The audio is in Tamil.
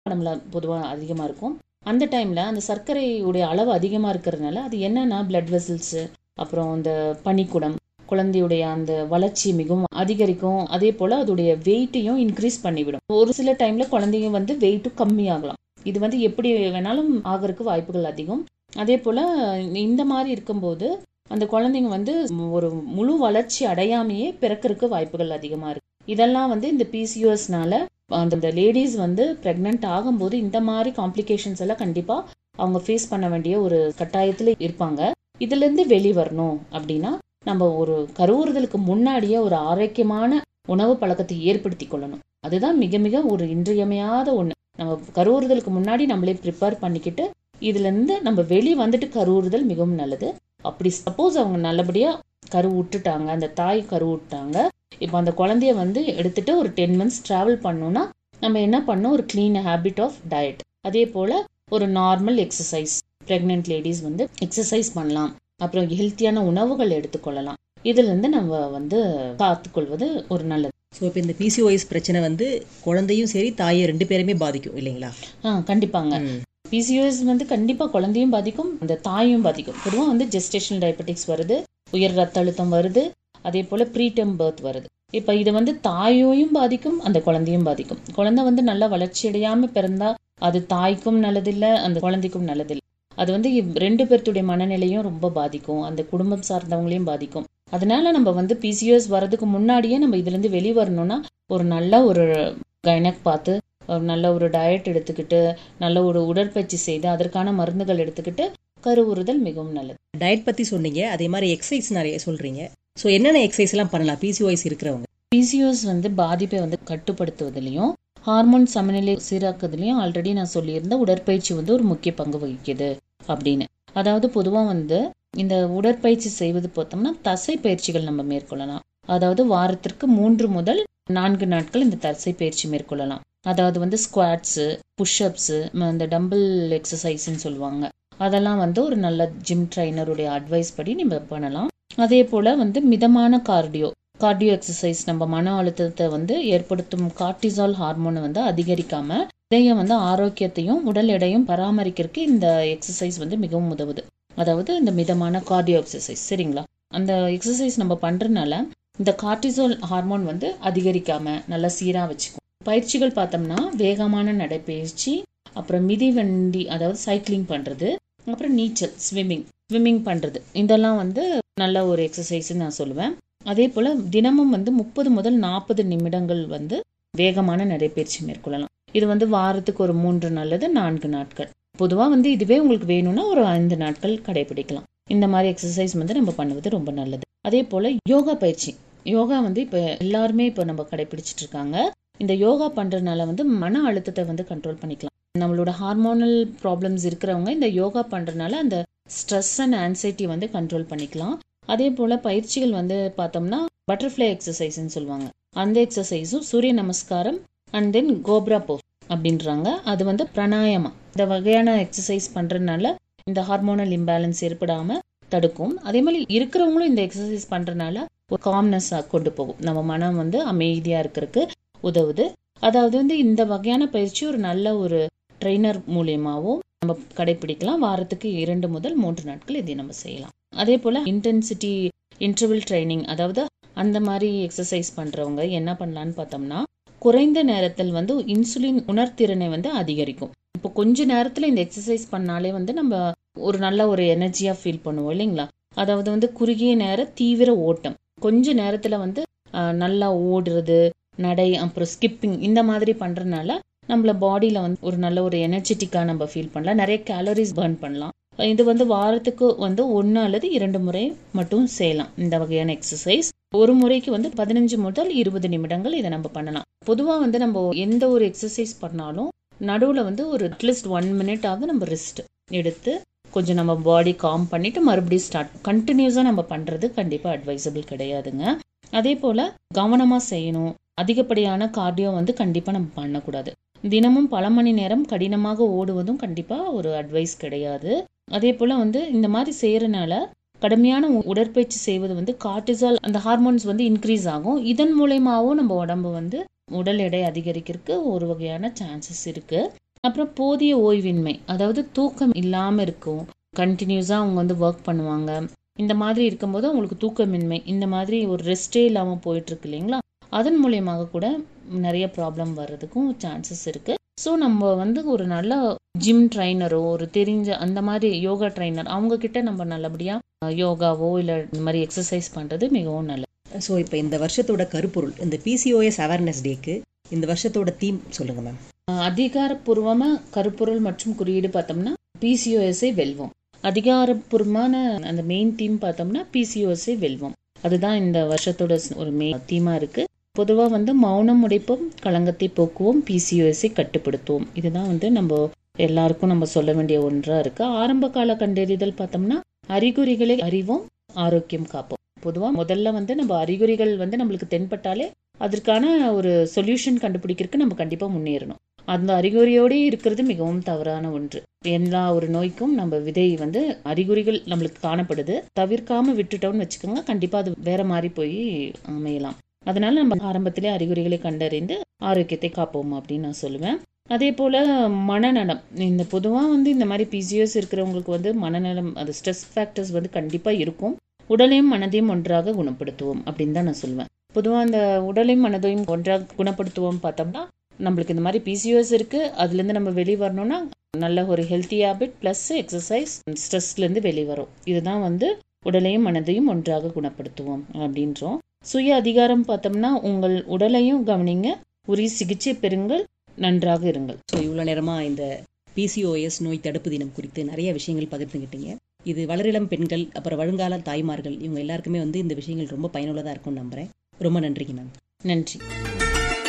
நம்மள பொதுவாக அதிகமாக இருக்கும் அந்த டைமில் அந்த சர்க்கரையுடைய அளவு அதிகமாக இருக்கிறதுனால அது என்னன்னா பிளட் வெசல்ஸு அப்புறம் இந்த பனிக்குடம் குழந்தையுடைய அந்த வளர்ச்சி மிகவும் அதிகரிக்கும் அதே போல் அதோடைய வெயிட்டையும் இன்க்ரீஸ் பண்ணிவிடும் ஒரு சில டைமில் குழந்தைங்க வந்து வெயிட்டும் கம்மியாகலாம் இது வந்து எப்படி வேணாலும் ஆகிறதுக்கு வாய்ப்புகள் அதிகம் அதே போல் இந்த மாதிரி இருக்கும்போது அந்த குழந்தைங்க வந்து ஒரு முழு வளர்ச்சி அடையாமையே பிறக்கறதுக்கு வாய்ப்புகள் அதிகமாக இருக்கு இதெல்லாம் வந்து இந்த பிசிஓஎஸ்னால அந்த லேடிஸ் வந்து ப்ரெக்னென்ட் ஆகும்போது இந்த மாதிரி காம்ப்ளிகேஷன்ஸ் எல்லாம் கண்டிப்பாக அவங்க ஃபேஸ் பண்ண வேண்டிய ஒரு கட்டாயத்தில் இருப்பாங்க இதுலேருந்து வெளிவரணும் அப்படின்னா நம்ம ஒரு கருவுறுதலுக்கு முன்னாடியே ஒரு ஆரோக்கியமான உணவு பழக்கத்தை ஏற்படுத்தி கொள்ளணும் அதுதான் மிக மிக ஒரு இன்றியமையாத ஒன்று நம்ம கருவுறுதலுக்கு முன்னாடி நம்மளே ப்ரிப்பேர் பண்ணிக்கிட்டு இதுலேருந்து நம்ம வெளி வந்துட்டு கருவுறுதல் மிகவும் நல்லது அப்படி சப்போஸ் அவங்க நல்லபடியாக கரு விட்டுட்டாங்க அந்த தாய் கரு விட்டாங்க இப்போ அந்த குழந்தைய வந்து எடுத்துட்டு ஒரு டென் மந்த்ஸ் ட்ராவல் பண்ணோம்னா நம்ம என்ன பண்ணோம் ஒரு க்ளீன் ஹேபிட் ஆஃப் டயட் அதே போல் ஒரு நார்மல் எக்ஸசைஸ் ப்ரெக்னென்ட் லேடிஸ் வந்து எக்ஸசைஸ் பண்ணலாம் அப்புறம் ஹெல்த்தியான உணவுகள் எடுத்துக்கொள்ளலாம் இதுலேருந்து நம்ம வந்து காத்துக்கொள்வது ஒரு நல்லது ஸோ இப்போ இந்த பிசிஓஎஸ் பிரச்சனை வந்து குழந்தையும் சரி தாயை ரெண்டு பேருமே பாதிக்கும் இல்லைங்களா ஆ கண்டிப்பாங்க பிசிஓஎஸ் வந்து கண்டிப்பாக குழந்தையும் பாதிக்கும் அந்த தாயும் பாதிக்கும் பொதுவாக வந்து ஜெஸ்டேஷனல் டயபெட்டிக்ஸ் வருது உயர் ரத்த அழுத்தம் வருது அதே போல் ப்ரீடம் பர்த் வருது இப்போ இது வந்து தாயையும் பாதிக்கும் அந்த குழந்தையும் பாதிக்கும் குழந்தை வந்து நல்லா வளர்ச்சி அடையாமல் பிறந்தா அது தாய்க்கும் நல்லதில்லை அந்த குழந்தைக்கும் நல்லதில்லை அது வந்து ரெண்டு பேர்த்துடைய மனநிலையும் ரொம்ப பாதிக்கும் அந்த குடும்பம் சார்ந்தவங்களையும் பாதிக்கும் அதனால நம்ம வந்து பிசிஓஎஸ் வர்றதுக்கு முன்னாடியே நம்ம இதுலேருந்து வெளிவரணும்னா ஒரு நல்ல ஒரு கைனக் பார்த்து ஒரு நல்ல ஒரு டயட் எடுத்துக்கிட்டு நல்ல ஒரு உடற்பயிற்சி செய்து அதற்கான மருந்துகள் எடுத்துக்கிட்டு கருவுறுதல் மிகவும் நல்லது டயட் பற்றி சொன்னீங்க அதே மாதிரி எக்ஸசைஸ் நிறைய சொல்கிறீங்க ஸோ என்னென்ன எக்ஸசைஸ் எல்லாம் பண்ணலாம் பிசிஓஎஸ் இருக்கிறவங்க பிசிஓஎஸ் வந்து பாதிப்பை வந்து கட்டுப்படுத்துவதிலையும் ஹார்மோன் சமநிலை சீராக்குறதுலையும் ஆல்ரெடி நான் சொல்லியிருந்த உடற்பயிற்சி வந்து ஒரு முக்கிய பங்கு வகிக்குது அப்படின்னு அதாவது பொதுவாக வந்து இந்த உடற்பயிற்சி செய்வது பார்த்தோம்னா தசை பயிற்சிகள் நம்ம மேற்கொள்ளலாம் அதாவது வாரத்திற்கு மூன்று முதல் நான்கு நாட்கள் இந்த தசை பயிற்சி மேற்கொள்ளலாம் அதாவது வந்து ஸ்குவாட்ஸு புஷ்அப்ஸு இந்த டம்பிள் எக்ஸசைஸ்ன்னு சொல்லுவாங்க அதெல்லாம் வந்து ஒரு நல்ல ஜிம் ட்ரைனருடைய அட்வைஸ் படி நம்ம பண்ணலாம் அதே போல் வந்து மிதமான கார்டியோ கார்டியோ எக்ஸசைஸ் நம்ம மன அழுத்தத்தை வந்து ஏற்படுத்தும் கார்டிசால் ஹார்மோனை வந்து அதிகரிக்காம இதயம் வந்து ஆரோக்கியத்தையும் உடல் எடையும் பராமரிக்கிறதுக்கு இந்த எக்ஸசைஸ் வந்து மிகவும் உதவுது அதாவது இந்த மிதமான கார்டியோ எக்ஸசைஸ் சரிங்களா அந்த எக்ஸசைஸ் நம்ம பண்றதுனால இந்த கார்டிசால் ஹார்மோன் வந்து அதிகரிக்காம நல்லா சீரா வச்சுக்கும் பயிற்சிகள் பார்த்தோம்னா வேகமான நடைப்பயிற்சி அப்புறம் மிதிவண்டி அதாவது சைக்கிளிங் பண்றது அப்புறம் நீச்சல் ஸ்விம்மிங் ஸ்விம்மிங் பண்றது இதெல்லாம் வந்து நல்ல ஒரு எக்ஸசைஸ் நான் சொல்லுவேன் அதே போல தினமும் வந்து முப்பது முதல் நாற்பது நிமிடங்கள் வந்து வேகமான நடைப்பயிற்சி மேற்கொள்ளலாம் இது வந்து வாரத்துக்கு ஒரு மூன்று நல்லது நான்கு நாட்கள் பொதுவாக வந்து இதுவே உங்களுக்கு வேணும்னா ஒரு ஐந்து நாட்கள் கடைபிடிக்கலாம் இந்த மாதிரி எக்ஸசைஸ் வந்து நம்ம பண்ணுவது ரொம்ப நல்லது அதே போல யோகா பயிற்சி யோகா வந்து இப்போ எல்லாருமே இப்போ நம்ம கடைபிடிச்சிட்டு இருக்காங்க இந்த யோகா பண்றதுனால வந்து மன அழுத்தத்தை வந்து கண்ட்ரோல் பண்ணிக்கலாம் நம்மளோட ஹார்மோனல் ப்ராப்ளம்ஸ் இருக்கிறவங்க இந்த யோகா பண்றதுனால அந்த ஸ்ட்ரெஸ் அண்ட் ஆன்சைட்டி வந்து கண்ட்ரோல் பண்ணிக்கலாம் அதே போல பயிற்சிகள் வந்து பார்த்தோம்னா பட்டர்ஃப்ளை எக்ஸசைஸ்ன்னு சொல்லுவாங்க அந்த எக்ஸசைஸும் சூரிய நமஸ்காரம் அண்ட் தென் கோப்ரா போஸ் அப்படின்றாங்க அது வந்து பிராணாயமா இந்த வகையான எக்ஸசைஸ் பண்றதுனால இந்த ஹார்மோனல் இம்பேலன்ஸ் ஏற்படாம தடுக்கும் அதே மாதிரி இருக்கிறவங்களும் இந்த எக்ஸசைஸ் பண்றதுனால ஒரு காம்னஸ் கொண்டு போகும் நம்ம மனம் வந்து அமைதியா இருக்கிறதுக்கு உதவுது அதாவது வந்து இந்த வகையான பயிற்சி ஒரு நல்ல ஒரு ட்ரெயினர் மூலியமாகவும் நம்ம கடைபிடிக்கலாம் வாரத்துக்கு இரண்டு முதல் மூன்று நாட்கள் இதை நம்ம செய்யலாம் அதே போல இன்டென்சிட்டி இன்டர்வல் ட்ரைனிங் அதாவது அந்த மாதிரி எக்ஸசைஸ் பண்றவங்க என்ன பண்ணலான்னு பார்த்தோம்னா குறைந்த நேரத்தில் வந்து இன்சுலின் உணர்திறனை வந்து அதிகரிக்கும் இப்போ கொஞ்ச நேரத்துல இந்த எக்ஸசைஸ் பண்ணாலே வந்து நம்ம ஒரு நல்ல ஒரு எனர்ஜியா ஃபீல் பண்ணுவோம் இல்லைங்களா அதாவது வந்து குறுகிய நேர தீவிர ஓட்டம் கொஞ்ச நேரத்துல வந்து நல்லா ஓடுறது நடை அப்புறம் ஸ்கிப்பிங் இந்த மாதிரி பண்றதுனால நம்மள பாடியில வந்து ஒரு நல்ல ஒரு எனர்ஜெட்டிக்கா நம்ம ஃபீல் பண்ணலாம் நிறைய கேலரிஸ் பர்ன் பண்ணலாம் இது வந்து வாரத்துக்கு வந்து ஒன்று அல்லது இரண்டு முறை மட்டும் செய்யலாம் இந்த வகையான எக்ஸசைஸ் ஒரு முறைக்கு வந்து பதினஞ்சு முதல் இருபது நிமிடங்கள் இதை நம்ம பண்ணலாம் பொதுவாக வந்து நம்ம எந்த ஒரு எக்ஸசைஸ் பண்ணாலும் நடுவில் வந்து ஒரு அட்லீஸ்ட் ஒன் மினிட் ஆகுது நம்ம ரெஸ்ட் எடுத்து கொஞ்சம் நம்ம பாடி காம் பண்ணிட்டு மறுபடியும் ஸ்டார்ட் கண்டினியூஸாக நம்ம பண்ணுறது கண்டிப்பாக அட்வைசபிள் கிடையாதுங்க அதே போல் கவனமாக செய்யணும் அதிகப்படியான கார்டியோ வந்து கண்டிப்பாக நம்ம பண்ணக்கூடாது தினமும் பல மணி நேரம் கடினமாக ஓடுவதும் கண்டிப்பாக ஒரு அட்வைஸ் கிடையாது அதே போல் வந்து இந்த மாதிரி செய்யறதுனால கடுமையான உடற்பயிற்சி செய்வது வந்து கார்டிசால் அந்த ஹார்மோன்ஸ் வந்து இன்க்ரீஸ் ஆகும் இதன் மூலயமாவும் நம்ம உடம்பு வந்து உடல் எடை அதிகரிக்கிறதுக்கு ஒரு வகையான சான்சஸ் இருக்கு அப்புறம் போதிய ஓய்வின்மை அதாவது தூக்கம் இல்லாமல் இருக்கும் கண்டினியூஸாக அவங்க வந்து ஒர்க் பண்ணுவாங்க இந்த மாதிரி இருக்கும்போது அவங்களுக்கு தூக்கமின்மை இந்த மாதிரி ஒரு ரெஸ்டே இல்லாமல் போயிட்டு இருக்கு இல்லைங்களா அதன் மூலியமாக கூட நிறைய ப்ராப்ளம் வர்றதுக்கும் சான்சஸ் இருக்கு ஸோ நம்ம வந்து ஒரு நல்ல ஜிம் ட்ரைனரோ ஒரு தெரிஞ்ச அந்த மாதிரி யோகா ட்ரைனர் அவங்க கிட்ட நம்ம நல்லபடியா அஹ், யோகாவோ இல்லை இந்த மாதிரி எக்ஸசைஸ் பண்றது மிகவும் நல்லது ஸோ இப்போ இந்த வருஷத்தோட கருப்பொருள் இந்த பிசிஓஎஸ் அவேர்னஸ் டேக்கு இந்த வருஷத்தோட தீம் சொல்லுங்க மேம் அஹ், அதிகாரப்பூர்வமா கருப்பொருள் மற்றும் குறியீடு பார்த்தோம்னா பிசிஓஎஸ்ஐ வெல்வோம் அதிகாரப்பூர்வமான அந்த மெயின் தீம் பார்த்தோம்னா பிசிஓஎஸ்ஐ வெல்வோம் அதுதான் இந்த வருஷத்தோட ஸ்- ஒரு மெயின் தீமா இருக்கு பொதுவா வந்து மௌனம் உடைப்போம் களங்கத்தை போக்குவோம் பிசிஓஎஸ்ஐ கட்டுப்படுத்துவோம் இதுதான் வந்து நம்ம எல்லாருக்கும் நம்ம சொல்ல வேண்டிய ஒன்றா இருக்கு ஆரம்ப கால கண்டறிதல் பார்த்தோம்னா அறிகுறிகளை அறிவோம் ஆரோக்கியம் காப்போம் பொதுவா முதல்ல வந்து நம்ம அறிகுறிகள் வந்து நம்மளுக்கு தென்பட்டாலே அதற்கான ஒரு சொல்யூஷன் கண்டுபிடிக்கிறதுக்கு நம்ம கண்டிப்பா முன்னேறணும் அந்த அறிகுறியோடு இருக்கிறது மிகவும் தவறான ஒன்று எல்லா ஒரு நோய்க்கும் நம்ம விதை வந்து அறிகுறிகள் நம்மளுக்கு காணப்படுது தவிர்க்காம விட்டுட்டோம்னு வச்சுக்கோங்க கண்டிப்பா அது வேற மாதிரி போய் அமையலாம் அதனால நம்ம ஆரம்பத்திலே அறிகுறிகளை கண்டறிந்து ஆரோக்கியத்தை காப்போம் அப்படின்னு நான் சொல்லுவேன் அதே போல மனநலம் இந்த பொதுவா வந்து இந்த மாதிரி பிசிஓஸ் இருக்கிறவங்களுக்கு வந்து மனநலம் அது ஸ்ட்ரெஸ் ஃபேக்டர்ஸ் வந்து கண்டிப்பா இருக்கும் உடலையும் மனதையும் ஒன்றாக குணப்படுத்துவோம் அப்படின்னு தான் நான் சொல்லுவேன் பொதுவாக அந்த உடலையும் மனதையும் ஒன்றாக குணப்படுத்துவோம் பார்த்தோம்னா நம்மளுக்கு இந்த மாதிரி பிசிஓஎஸ் இருக்கு அதுலேருந்து நம்ம வெளியே வரணும்னா நல்ல ஒரு ஹெல்த்தி ஹேபிட் ப்ளஸ் எக்ஸசைஸ் ஸ்ட்ரெஸ்லேருந்து வெளியே வரும் இதுதான் வந்து உடலையும் மனதையும் ஒன்றாக குணப்படுத்துவோம் அப்படின்றோம் சுய அதிகாரம் பார்த்தோம்னா உங்கள் உடலையும் கவனிங்க உரிய சிகிச்சை பெறுங்கள் நன்றாக இருங்கள் ஸோ இவ்வளோ நேரமாக இந்த பிசிஓஎஸ் நோய் தடுப்பு தினம் குறித்து நிறைய விஷயங்கள் பகிர்ந்துக்கிட்டீங்க இது வளரிளம் பெண்கள் அப்புறம் வருங்கால தாய்மார்கள் இவங்க எல்லாருக்குமே வந்து இந்த விஷயங்கள் ரொம்ப பயனுள்ளதாக இருக்கும்னு நம்புகிறேன் ரொம்ப நன்றிங்க மேம் நன்றி